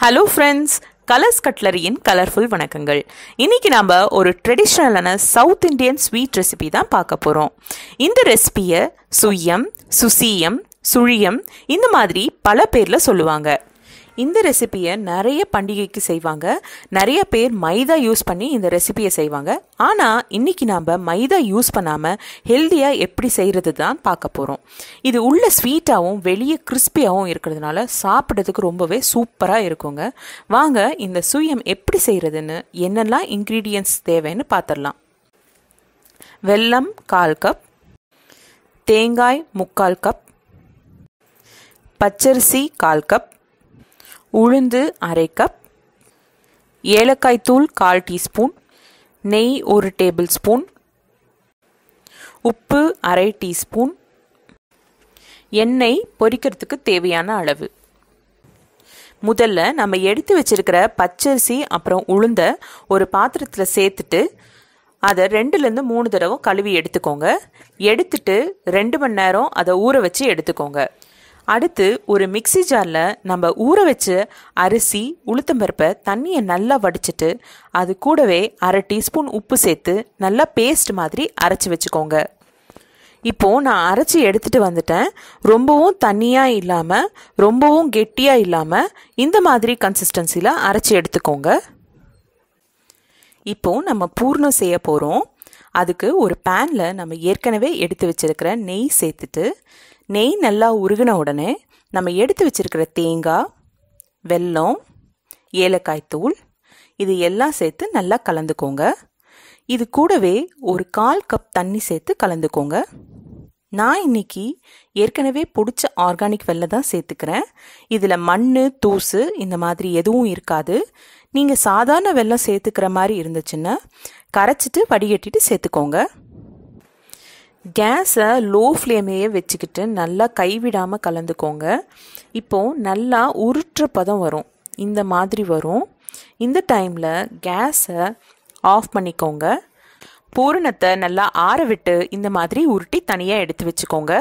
hello friends colours கட்லரியின் colourful வணக்கங்கள் இன்னைக்கு நாம் ஒரு ட்ரெடிஷ்னலான சவுத் இந்தியன் ஸ்வீட் ரெசிபி தான் பார்க்க போகிறோம் இந்த ரெசிபியை சுயம் சுசியம் சுழியம் இந்த மாதிரி பல பேரில் சொல்லுவாங்க இந்த ரெசிபியை நிறைய பண்டிகைக்கு செய்வாங்க நிறைய பேர் மைதா யூஸ் பண்ணி இந்த ரெசிபியை செய்வாங்க ஆனால் இன்னைக்கு நாம் மைதா யூஸ் பண்ணாமல் ஹெல்த்தியாக எப்படி செய்கிறது தான் பார்க்க போகிறோம் இது உள்ள ஸ்வீட்டாகவும் வெளியே கிறிஸ்பியாகவும் இருக்கிறதுனால சாப்பிட்றதுக்கு ரொம்பவே சூப்பராக இருக்குங்க வாங்க இந்த சுயம் எப்படி செய்கிறதுன்னு என்னெல்லாம் இன்க்ரீடியன்ட்ஸ் தேவைன்னு பார்த்துடலாம் வெல்லம் கால் கப் தேங்காய் முக்கால் கப் பச்சரிசி கால் கப் உளுந்து அரை கப் ஏலக்காய் தூள் கால் டீஸ்பூன் நெய் ஒரு டேபிள் ஸ்பூன் உப்பு அரை டீஸ்பூன் எண்ணெய் பொரிக்கிறதுக்கு தேவையான அளவு முதல்ல நம்ம எடுத்து வச்சிருக்கிற பச்சரிசி அப்புறம் உளுந்த ஒரு பாத்திரத்தில் சேர்த்துட்டு அதை ரெண்டுலேருந்து மூணு தடவை கழுவி எடுத்துக்கோங்க எடுத்துட்டு ரெண்டு மணி நேரம் அதை ஊற வச்சு எடுத்துக்கோங்க அடுத்து ஒரு மிக்சி ஜாரில் நம்ம ஊற வச்ச அரிசி உளுத்தம்பருப்பை தண்ணியை நல்லா வடிச்சிட்டு அது கூடவே அரை டீஸ்பூன் உப்பு சேர்த்து நல்லா பேஸ்ட் மாதிரி அரைச்சி வச்சுக்கோங்க இப்போது நான் அரைச்சி எடுத்துகிட்டு வந்துட்டேன் ரொம்பவும் தண்ணியாக இல்லாமல் ரொம்பவும் கெட்டியாக இல்லாமல் இந்த மாதிரி கன்சிஸ்டன்சியில் அரைச்சி எடுத்துக்கோங்க இப்போது நம்ம பூர்ணம் செய்ய போகிறோம் அதுக்கு ஒரு பேனில் நம்ம ஏற்கனவே எடுத்து வச்சிருக்கிற நெய் சேர்த்துட்டு நெய் நல்லா உருகின உடனே நம்ம எடுத்து வச்சிருக்கிற தேங்காய் வெல்லம் ஏலக்காய் தூள் இது எல்லாம் சேர்த்து நல்லா கலந்துக்கோங்க இது கூடவே ஒரு கால் கப் தண்ணி சேர்த்து கலந்துக்கோங்க நான் இன்னைக்கு ஏற்கனவே பிடிச்ச ஆர்கானிக் வெல்லம் தான் சேர்த்துக்கிறேன் இதில் மண் தூசு இந்த மாதிரி எதுவும் இருக்காது நீங்கள் சாதாரண வெல்லம் சேர்த்துக்கிற மாதிரி இருந்துச்சுன்னா கரைச்சிட்டு வடிகட்டிட்டு சேர்த்துக்கோங்க கேஸை லோ ஃப்ளேமையே வச்சுக்கிட்டு நல்லா கைவிடாமல் கலந்துக்கோங்க இப்போது நல்லா உருட்டுற பதம் வரும் இந்த மாதிரி வரும் இந்த டைமில் கேஸை ஆஃப் பண்ணிக்கோங்க பூரணத்தை நல்லா ஆற விட்டு இந்த மாதிரி உருட்டி தனியாக எடுத்து வச்சுக்கோங்க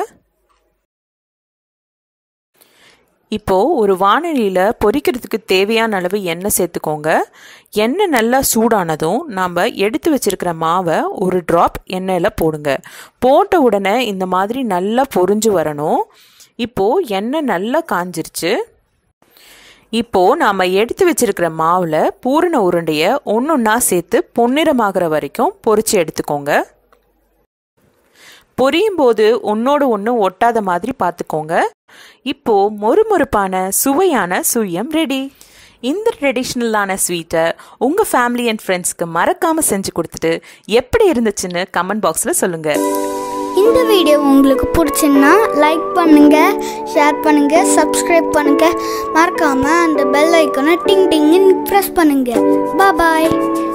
இப்போது ஒரு வானொலியில் பொரிக்கிறதுக்கு தேவையான அளவு எண்ணெய் சேர்த்துக்கோங்க எண்ணெய் நல்லா சூடானதும் நாம் எடுத்து வச்சிருக்கிற மாவை ஒரு ட்ராப் எண்ணெயில் போடுங்க போட்ட உடனே இந்த மாதிரி நல்லா பொரிஞ்சு வரணும் இப்போது எண்ணெய் நல்லா காஞ்சிருச்சு இப்போது நாம் எடுத்து வச்சிருக்கிற மாவில் பூரண உருண்டையை ஒன்று ஒன்றா சேர்த்து பொன்னிறமாகிற வரைக்கும் பொரிச்சு எடுத்துக்கோங்க பொரியும் போது ஒன்னோடு ஒன்று ஒட்டாத மாதிரி பார்த்துக்கோங்க இப்போ மொறுமொறுப்பான சுவையான சுயம் ரெடி இந்த ட்ரெடிஷ்னலான ஸ்வீட்டை உங்கள் ஃபேமிலி அண்ட் ஃப்ரெண்ட்ஸ்க்கு மறக்காமல் செஞ்சு கொடுத்துட்டு எப்படி இருந்துச்சுன்னு கமெண்ட் பாக்ஸில் சொல்லுங்கள் இந்த வீடியோ உங்களுக்கு பிடிச்சுன்னா லைக் பண்ணுங்க ஷேர் பண்ணுங்க சப்ஸ்கிரைப் பண்ணுங்க மறக்காம அந்த பெல் ஐக்கனை டிங் டிங்னு ப்ரெஸ் பண்ணுங்க பாய்